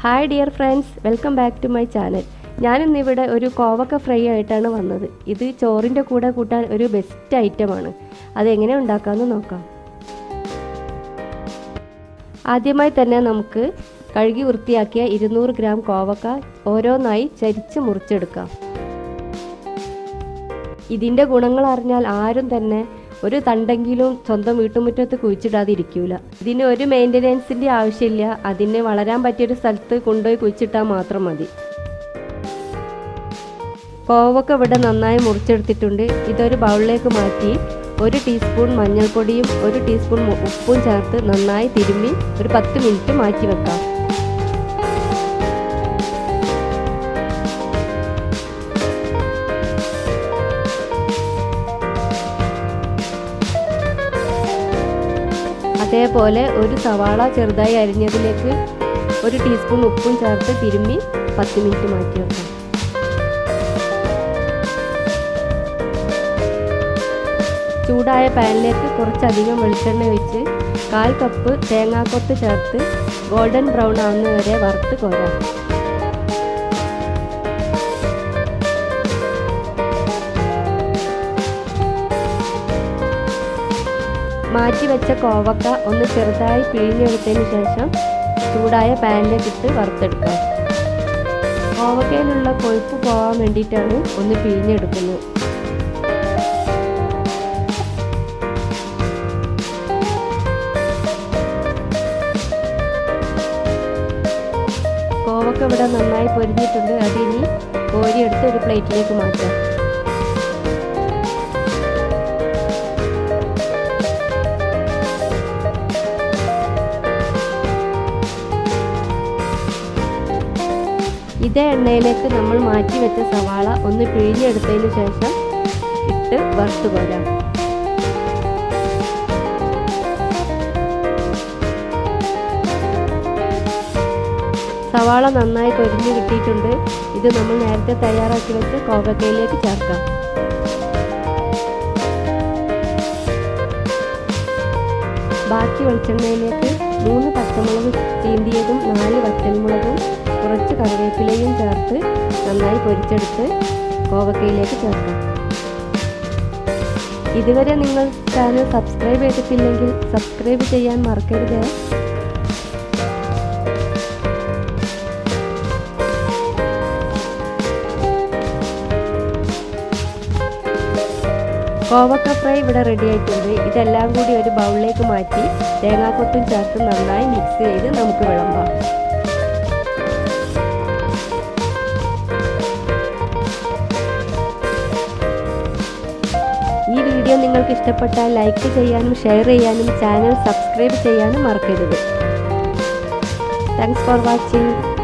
hi dear friends welcome back to my channel ഞാനിന്നിവിടെ ഒരു കോവക്ക ഫ്രൈ ആയിട്ടാണ് വന്നത് ഇത് ചോറിൻ്റെ കൂടെ കൂട്ടാൻ ഒരു ബെസ്റ്റ് ഐറ്റമാണ് അതെങ്ങനെ ഉണ്ടാക്കാമെന്ന് നോക്കാം ആദ്യമായി തന്നെ നമുക്ക് കഴുകി വൃത്തിയാക്കിയ ഇരുന്നൂറ് ഗ്രാം കോവക്ക ഓരോന്നായി ചരിച്ച് മുറിച്ചെടുക്കാം ഇതിൻ്റെ ഗുണങ്ങൾ അറിഞ്ഞാൽ ആരും തന്നെ ഒരു തണ്ടെങ്കിലും സ്വന്തം വീട്ടുമുറ്റത്ത് കുഴിച്ചിടാതെ ഇരിക്കൂല ഇതിന് ഒരു മെയിൻ്റനൻസിൻ്റെ ആവശ്യമില്ല അതിന് വളരാൻ പറ്റിയൊരു സ്ഥലത്ത് കൊണ്ടുപോയി കുഴിച്ചിട്ടാൽ മാത്രം മതി കോവക്ക ഇവിടെ നന്നായി മുറിച്ചെടുത്തിട്ടുണ്ട് ഇതൊരു ബൗളിലേക്ക് മാറ്റി ഒരു ടീസ്പൂൺ മഞ്ഞൾപ്പൊടിയും ഒരു ടീസ്പൂൺ ഉപ്പും ചേർത്ത് നന്നായി തിരുമ്മി ഒരു പത്ത് മിനിറ്റ് മാറ്റി വെക്കാം അതേപോലെ ഒരു സവാള ചെറുതായി അരിഞ്ഞതിലേക്ക് ഒരു ടീസ്പൂൺ ഉപ്പും ചേർത്ത് തിരുമ്മി പത്ത് മിനിറ്റ് മാറ്റി വെക്കാം ചൂടായ പാനിലേക്ക് കുറച്ചധികം വെളിച്ചെണ്ണ ഒഴിച്ച് കാൽ കപ്പ് തേങ്ങാക്കൊത്ത് ചേർത്ത് ഗോൾഡൻ ബ്രൗൺ ആവുന്ന വരെ വറുത്ത് കോരാം മാറ്റി വെച്ച കോവക്ക ഒന്ന് ചെറുതായി പിഴിഞ്ഞെടുത്തതിന് ശേഷം ചൂടായ പാനിലേക്ക് ഇട്ട് വറുത്തെടുക്കാം കോവക്കയിലുള്ള കൊഴുപ്പ് പോകാൻ വേണ്ടിയിട്ടാണ് ഒന്ന് പിഴിഞ്ഞെടുക്കുന്നത് കോവക്ക ഇവിടെ നന്നായി പൊരിഞ്ഞിട്ടുണ്ട് അതിനി കോരിയെടുത്ത് ഒരു പ്ലേറ്റിലേക്ക് മാറ്റാം ഇതേ എണ്ണയിലേക്ക് നമ്മൾ മാറ്റി വെച്ച സവാള ഒന്ന് പിഴിഞ്ഞെടുത്തതിന് ശേഷം ഇട്ട് വറുത്ത് പോരാം സവാള നന്നായി പൊരിഞ്ഞു കിട്ടിയിട്ടുണ്ട് ഇത് നമ്മൾ നേരത്തെ തയ്യാറാക്കി വെച്ച് കോവക്കയിലേക്ക് ചേർക്കാം ബാക്കി വെളിച്ചെണ്ണയിലേക്ക് മൂന്ന് പച്ചമുളക് ചീന്തിയതും നാല് വറ്റൽമുളകും കുറച്ച് കറിവേപ്പിലയും ചേർത്ത് നന്നായി പൊരിച്ചെടുത്ത് കോവക്കയിലേക്ക് ചേർക്കാം ഇതുവരെ നിങ്ങൾ ചാനൽ സബ്സ്ക്രൈബ് ചെയ്തിട്ടില്ലെങ്കിൽ സബ്സ്ക്രൈബ് ചെയ്യാൻ മറക്കരുത് കോവക്ക ഫ്രൈ ഇവിടെ റെഡി ആയിട്ടുണ്ട് ഇതെല്ലാം കൂടി ഒരു ബൗളിലേക്ക് മാറ്റി തേങ്ങാക്കൊത്തും ചേർത്ത് നന്നായി മിക്സ് ചെയ്ത് നമുക്ക് വിളമ്പാം ഈ വീഡിയോ നിങ്ങൾക്ക് ഇഷ്ടപ്പെട്ടാൽ ലൈക്ക് ചെയ്യാനും ഷെയർ ചെയ്യാനും ചാനൽ സബ്സ്ക്രൈബ് ചെയ്യാനും മറക്കരുത് താങ്ക്സ് ഫോർ വാച്ചിങ്